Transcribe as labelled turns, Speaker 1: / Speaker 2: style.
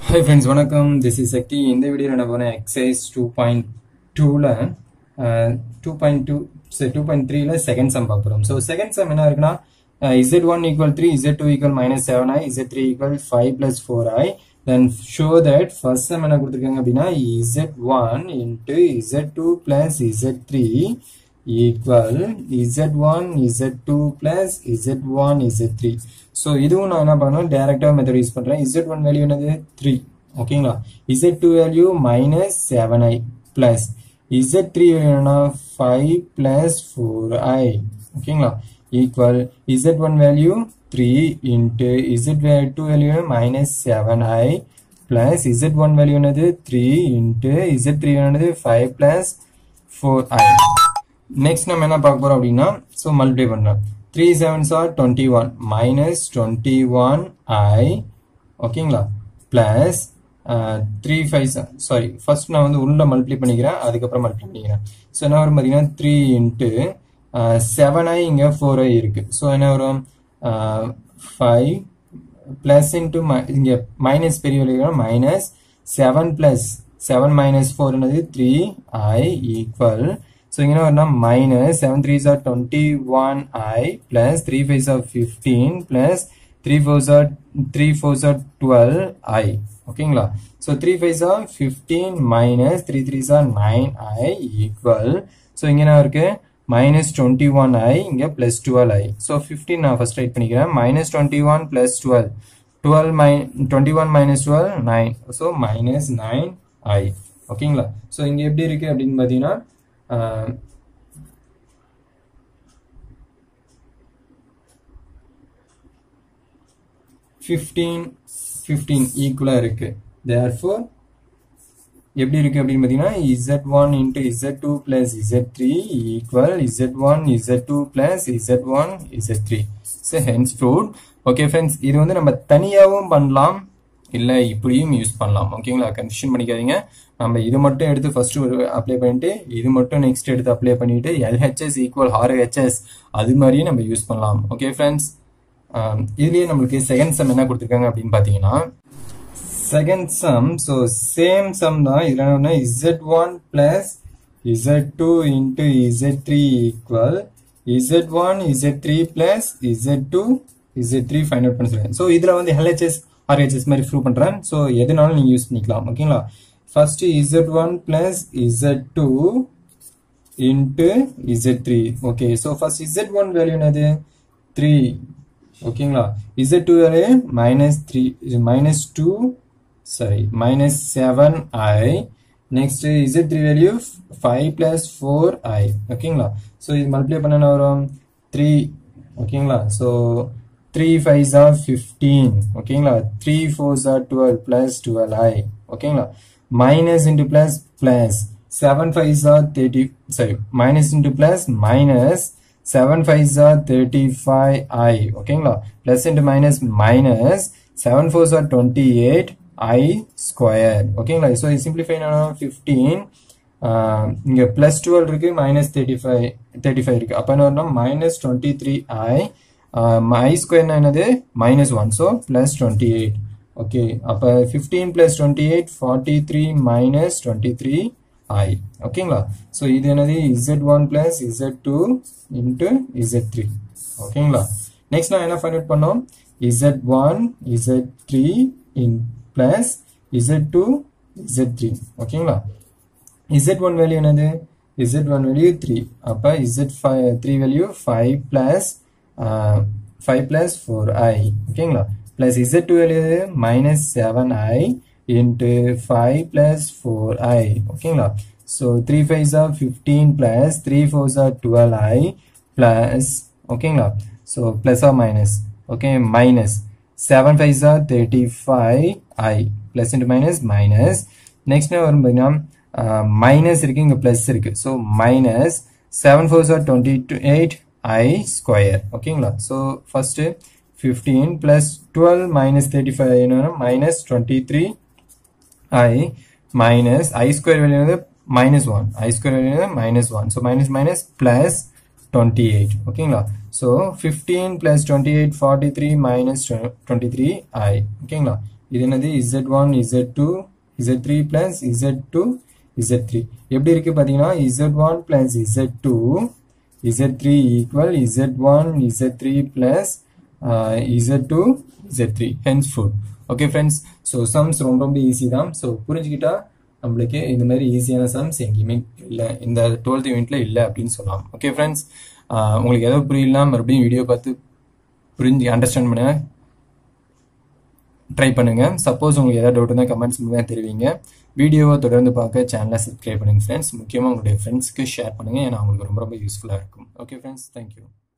Speaker 1: hi friends வணக்கம் this is Shakti இந்த வீடியோவில் என்ன போனேன் எக்ஸைஸ் டூ பாயிண்ட் டூவில் two point two two point த்ரீல செகண்ட் சம் பார்க்குறோம் ஸோ செகண்ட் சம் என்ன இருக்குன்னா Z one equal three Z two equal minus seven i Z three equal five plus four i then show that first sum என்ன கொடுத்துருக்காங்க அப்படின்னா Z one into Z two plus Z three equal z1 z2 plus z1 z3 so இதுவும் நான் என்ன பண்ணணும் டேரக்டாக method use பண்ணுறேன் z1 value என்னது த்ரீ ஓகேங்களா z2 value minus seven i plus z3 value என்னன்னா ஃபைவ் பிளஸ் ஃபோர் ஐ ஓகேங்களா equal z1 value three into z2 value minus seven i plus z1 value என்னது த்ரீ இன்ட்டு z3 என்னது five plus four i next நம்ம என்ன பார்க்க போறோம் அப்படின்னா so multiply பண்ணலாம் three sevens are twenty one minus twenty one i ஓகேங்களா plus three five sorry first நான் வந்து உள்ள மல்டிப்ளை பண்ணிக்கிறேன் அதுக்கப்புறம் மல்டிப்ளை பண்ணிக்கிறேன் ஸோ என்ன வரும் பார்த்தீங்கன்னா த்ரீ இன்ட்டு செவன் ஐ இங்கே ஃபோர் ஐ இருக்கு ஸோ என்ன வரும் ஃபைவ் பிளஸ் இன்ட்டு இங்கே மைனஸ் பெரிய வழிகள் minus seven plus seven minus four என்னது த்ரீ ஐ ஈக்குவல் ஸோ இங்கே என்ன minus seven three are twenty one i plus three five are fifteen plus three four are three four are twelve i ஓகேங்களா so three five are fifteen minus three three are nine i equal so இங்கே என்ன இருக்கு minus twenty one i இங்கே plus twelve ஐ so fifteen நான் first write பண்ணிக்கிறேன் minus twenty one plus twelve twelve my twenty one minus twelve nine so minus nine i ஓகேங்களா so இங்கே எப்படி இருக்கு அப்படின்னு பார்த்தீங்கன்னா ஃபிஃப்டீன் ஃபிஃப்டீன் ஈக்குவலாக இருக்கு தேர் ஃபோர் எப்படி இருக்கு அப்படின்னு பார்த்தீங்கன்னா Z one into Z two plus Z three equal Z one Z two plus Z one Z three so hence proved okay friends இது வந்து நம்ம தனியாகவும் பண்ணலாம் இல்லை இப்படியும் யூஸ் பண்ணலாம் ஓகேங்களா கன்ஃபியூஷன் பண்ணிக்காதீங்க நம்ம இது மட்டும் எடுத்து ஃபர்ஸ்ட் அப்ளை பண்ணிட்டு இது மட்டும் நெக்ஸ்ட் எடுத்து அப்ளை பண்ணிட்டு எல்ஹெச்எஸ் ஈக்குவல் ஆர்ஹெச்எஸ் அது மாதிரியும் நம்ம யூஸ் பண்ணலாம் ஓகே ஃப்ரெண்ட்ஸ் இதுலயே நம்மளுக்கு செகண்ட் சம் என்ன கொடுத்துருக்காங்க அப்படின்னு பார்த்தீங்கன்னா second sum so same sum தான் இதில் என்ன Z one plus Z two into Z three equal Z one Z three plus Z two Z three find out பண்ண சொல்லுங்க ஸோ இதில் வந்து எல்ஹெச்எஸ் ஆர்ஹெச்எஸ் மாதிரி ப்ரூவ் பண்ணுறேன் ஸோ எதுனாலும் நீங்கள் யூஸ் பண்ணிக்கலாம் ஓகேங்களா first Z one plus Z two into Z three okay so first Z one value என்னது த்ரீ ஓகேங்களா Z two value minus three minus two sorry minus seven i next Z three value five plus four i ஓகேங்களா so இது multiply பண்ண வரும் three ஓகேங்களா so three five are fifteen ஓகேங்களா three fours are twelve plus twelve i ஓகேங்களா minus into plus plus seven five are thirty sorry minus into plus minus seven five are thirty five i ஓகேங்களா plus into minus minus seven fours are twenty eight I square ஓகேங்களா so simplify fifteen இங்கே plus twelve இருக்கு minus thirty five thirty five இருக்கு அப்போ என்ன வரணும் minus twenty three i i ஸ்கொயர்னா என்னது minus one so plus twenty eight okay அப்போ fifteen plus twenty eight forty three minus twenty three ஐ ஓகேங்களா ஸோ இது என்னது Z one plus Z two into Z three ஓகேங்களா நெக்ஸ்ட் நான் என்ன find out பண்ணோம் Z one Z three in plus Z two Z three ஓகேங்களா Z one value என்னது Z one value three அப்போ Z five three value five plus five plus four i ஓகேங்களா plus Z two value minus seven i into five plus four i ஓகேங்களா so three five are fifteen plus three fours are twelve i plus ஓகேங்களா so plus are minus okay minus seven five are thirty five i plus into minus minus next வரும் பார்த்தீங்கன்னா minus இருக்கு இங்கே plus இருக்கு so minus seven fours are twenty two eight I square ஓகேங்களா so first fifteen plus twelve minus thirty five என்னன்னா minus twenty three I minus I square value வந்து minus one I square value minus one so minus minus plus twenty eight ஓகேங்களா so fifteen plus twenty eight forty three minus twenty three ஐ ஓகேங்களா இது என்னது Z one Z two Z three plus Z two Z three எப்படி இருக்கு பார்த்தீங்கன்னா Z one plus Z two Z three equal Z one Z three plus Z two Z three hence put okay friends so sums ரொம்ப ரொம்ப easy தான் so புரிஞ்சுக்கிட்டா நம்மளுக்கு இந்த மாதிரி ஈஸியான சம்ஸ் எங்கேயுமே இல்லை இந்த டுவெல்த் யூனிட்ல இல்லை அப்படின்னு சொல்லலாம் ஓகே ஃப்ரெண்ட்ஸ் உங்களுக்கு எதோ புரியல மறுபடியும் வீடியோ பார்த்து புரிஞ்சு அண்டர்ஸ்டாண்ட் பண்ணுங்க ட்ரை பண்ணுங்க சப்போஸ் உங்களுக்கு ஏதாவது டவுட் இருந்தால் கமெண்ட்ஸ் மூலமாக தெரிவிங்க வீடியோவை தொடர்ந்து பார்க்க சேனலை சப்ஸ்கிரைப் பண்ணுங்க ஃப்ரெண்ட்ஸ் முக்கியமாக உங்களுடைய ஃப்ரெண்ட்ஸ்க்கு ஷேர் பண்ணுங்க ஏன்னா அவங்களுக்கு ரொம்ப ரொம்ப யூஸ்ஃபுல்லாக இருக்கும் ஓகே ஃப்ரெண்ட்ஸ் தேங்க்யூ